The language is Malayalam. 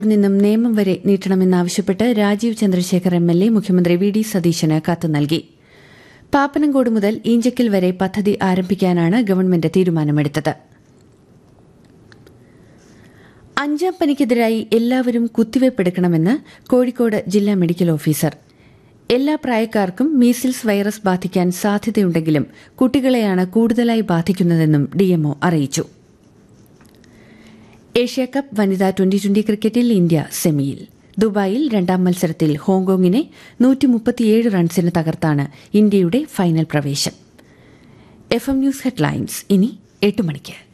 നിന്നും നിയമം വരെ നീട്ടണമെന്നാവശ്യപ്പെട്ട് Rajeev Chandrasekhar M L A മുഖ്യമന്ത്രി വി ഡി സതീശന് കത്ത് നൽകി പാപ്പനംകോട് മുതൽ ഈഞ്ചക്കൽ വരെ പദ്ധതി ആരംഭിക്കാനാണ് ഗവൺമെന്റ് തീരുമാനമെടുത്തത് അഞ്ചാം പനിക്കെതിരായി എല്ലാവരും കുത്തിവയ്പ്പെടുക്കണമെന്ന് കോഴിക്കോട് ജില്ലാ മെഡിക്കൽ ഓഫീസർ എല്ലാ പ്രായക്കാർക്കും മീസിൽസ് വൈറസ് ബാധിക്കാൻ സാധ്യതയുണ്ടെങ്കിലും കുട്ടികളെയാണ് കൂടുതലായി ബാധിക്കുന്നതെന്നും ഡിഎംഒ അറിയിച്ചു ഏഷ്യാകപ്പ് വനിതാ ട്വന്റി ട്വന്റി ക്രിക്കറ്റിൽ ഇന്ത്യ സെമിയിൽ ദുബായിൽ രണ്ടാം മത്സരത്തിൽ ഹോങ്കോങ്ങിനെ നൂറ്റിമുപ്പത്തിയേഴ് റൺസിന് തകർത്താണ് ഇന്ത്യയുടെ ഫൈനൽ പ്രവേശം എഫ് എം ന്യൂസ് ഹെഡ്ലൈൻസ് ഇനി എട്ട് മണിക്ക്